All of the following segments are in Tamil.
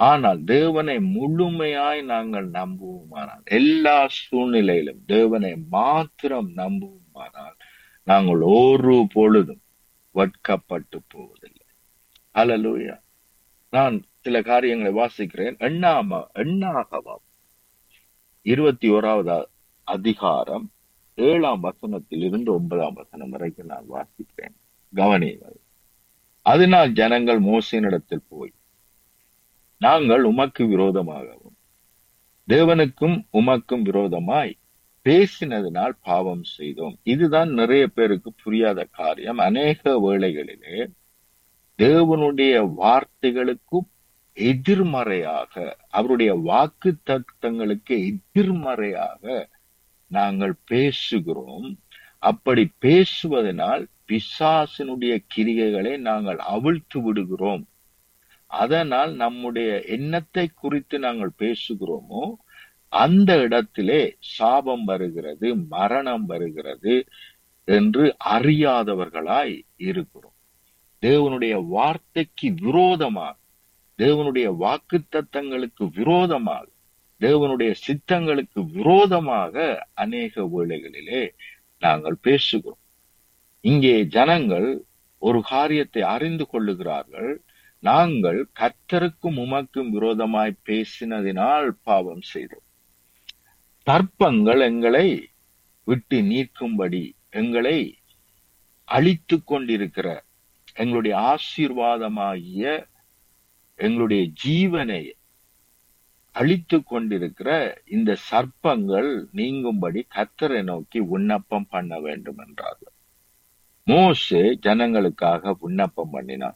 ஆனால் தேவனை முழுமையாய் நாங்கள் நம்புவோமானால் எல்லா சூழ்நிலையிலும் தேவனை மாத்திரம் நம்புவோமானால் நாங்கள் ஒரு பொழுதும் வெட்கப்பட்டு போவதில்லை அல்லேலூயா நான் சில காரியங்களை வாசிக்கிறேன் எண்ணாம எண்ணாகவம் இருபத்தி ஓராவது அதிகாரம் ஏழாம் வசனத்தில் இருந்து ஒன்பதாம் வசனம் வரைக்கும் நான் வாசிக்கிறேன் கவனியுங்கள் அதனால் ஜனங்கள் மோசனிடத்தில் போய் நாங்கள் உமக்கு விரோதமாகவும் தேவனுக்கும் உமக்கும் விரோதமாய் பேசினதினால் பாவம் செய்தோம் இதுதான் நிறைய பேருக்கு புரியாத காரியம் அநேக வேளைகளிலே தேவனுடைய வார்த்தைகளுக்கு எதிர்மறையாக அவருடைய வாக்கு தத்தங்களுக்கு எதிர்மறையாக நாங்கள் பேசுகிறோம் அப்படி பேசுவதனால் பிசாசினுடைய கிரிகைகளை நாங்கள் அவிழ்த்து விடுகிறோம் அதனால் நம்முடைய எண்ணத்தை குறித்து நாங்கள் பேசுகிறோமோ அந்த இடத்திலே சாபம் வருகிறது மரணம் வருகிறது என்று அறியாதவர்களாய் இருக்கிறோம் தேவனுடைய வார்த்தைக்கு விரோதமாக தேவனுடைய வாக்கு தத்தங்களுக்கு விரோதமாக தேவனுடைய சித்தங்களுக்கு விரோதமாக அநேக வேளைகளிலே நாங்கள் பேசுகிறோம் இங்கே ஜனங்கள் ஒரு காரியத்தை அறிந்து கொள்ளுகிறார்கள் நாங்கள் கர்த்தருக்கும் உமக்கும் விரோதமாய் பேசினதினால் பாவம் செய்தோம் தர்ப்பங்கள் எங்களை விட்டு நீக்கும்படி எங்களை அழித்து கொண்டிருக்கிற எங்களுடைய ஆசீர்வாதமாகிய எங்களுடைய ஜீவனை அழித்து கொண்டிருக்கிற இந்த சர்ப்பங்கள் நீங்கும்படி கர்த்தரை நோக்கி விண்ணப்பம் பண்ண வேண்டும் என்றார்கள் மோசே ஜனங்களுக்காக விண்ணப்பம் பண்ணினார்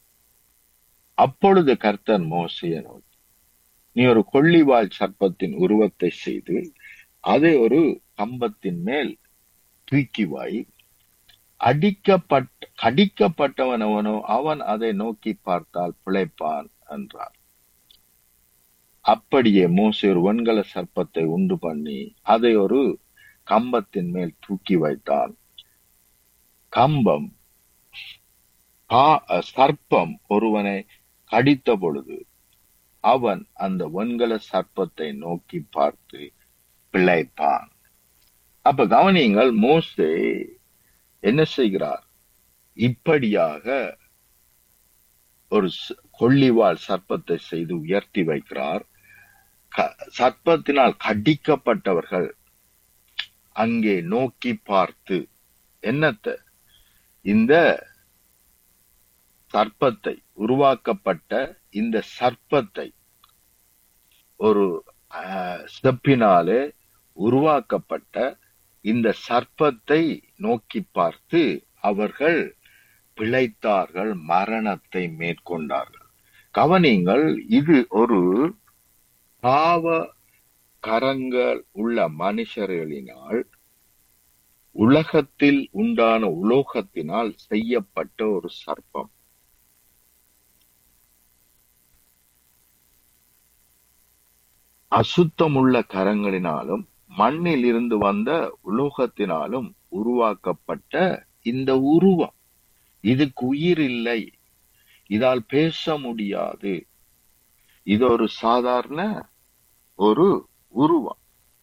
அப்பொழுது கர்த்தர் மோசையை நோக்கி நீ ஒரு கொள்ளிவாள் சர்ப்பத்தின் உருவத்தை செய்து அதை ஒரு கம்பத்தின் மேல் தூக்கி வாய் அடிக்கப்பட்ட கடிக்கப்பட்டவன் அவனோ அவன் அதை நோக்கி பார்த்தால் பிழைப்பான் என்றார் அப்படியே மோசே ஒரு வெண்கல சர்ப்பத்தை உண்டு பண்ணி அதை ஒரு கம்பத்தின் மேல் தூக்கி வைத்தான் கம்பம் சர்ப்பம் ஒருவனை கடித்த பொழுது அவன் அந்த வெண்கல சர்ப்பத்தை நோக்கி பார்த்து பிழைப்பான் அப்ப கவனியங்கள் மோசே என்ன செய்கிறார் இப்படியாக ஒரு கொள்ளிவாள் சர்ப்பத்தை செய்து உயர்த்தி வைக்கிறார் சர்ப்பத்தினால் கடிக்கப்பட்டவர்கள் அங்கே நோக்கி பார்த்து என்னத்த இந்த சர்ப்பத்தை உருவாக்கப்பட்ட இந்த சர்ப்பத்தை ஒரு செப்பினாலே உருவாக்கப்பட்ட இந்த சர்ப்பத்தை நோக்கி பார்த்து அவர்கள் பிழைத்தார்கள் மரணத்தை மேற்கொண்டார்கள் கவனிங்கள் இது ஒரு பாவ கரங்கள் உள்ள மனுஷர்களினால் உலகத்தில் உண்டான உலோகத்தினால் செய்யப்பட்ட ஒரு சர்ப்பம் அசுத்தமுள்ள கரங்களினாலும் மண்ணில் இருந்து வந்த உலோகத்தினாலும் உருவாக்கப்பட்ட இந்த உருவம் இதுக்கு உயிர் இல்லை இதால் பேச முடியாது இது ஒரு சாதாரண ஒரு உருவம்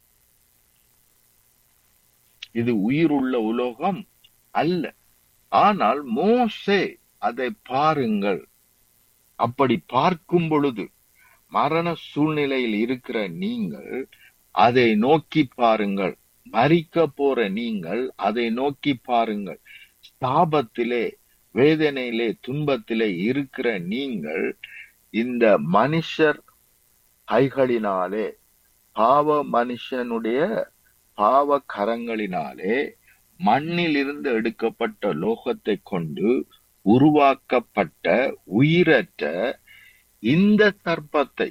இது உயிருள்ள உலோகம் அல்ல ஆனால் மோசே அதை பாருங்கள் அப்படி பார்க்கும் பொழுது மரண சூழ்நிலையில் இருக்கிற நீங்கள் அதை நோக்கி பாருங்கள் மறிக்க போற நீங்கள் அதை நோக்கி பாருங்கள் ஸ்தாபத்திலே வேதனையிலே துன்பத்திலே இருக்கிற நீங்கள் இந்த மனுஷர் கைகளினாலே பாவ மனுஷனுடைய பாவ கரங்களினாலே மண்ணில் இருந்து எடுக்கப்பட்ட லோகத்தை கொண்டு உருவாக்கப்பட்ட உயிரற்ற இந்த சர்ப்பத்தை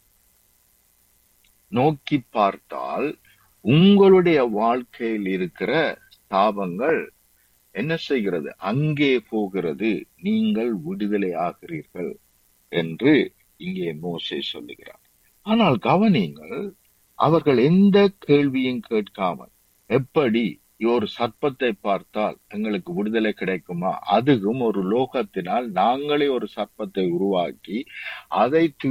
நோக்கி பார்த்தால் உங்களுடைய வாழ்க்கையில் இருக்கிற ஸ்தாபங்கள் என்ன செய்கிறது அங்கே போகிறது நீங்கள் விடுதலை ஆகிறீர்கள் என்று இங்கே மோசே சொல்லுகிறார் ஆனால் கவனிங்கள் அவர்கள் எந்த கேள்வியும் கேட்காமல் எப்படி ஒரு சர்ப்பத்தை பார்த்தால் எங்களுக்கு விடுதலை கிடைக்குமா அதுவும் ஒரு லோகத்தினால் நாங்களே ஒரு சர்ப்பத்தை உருவாக்கி அதை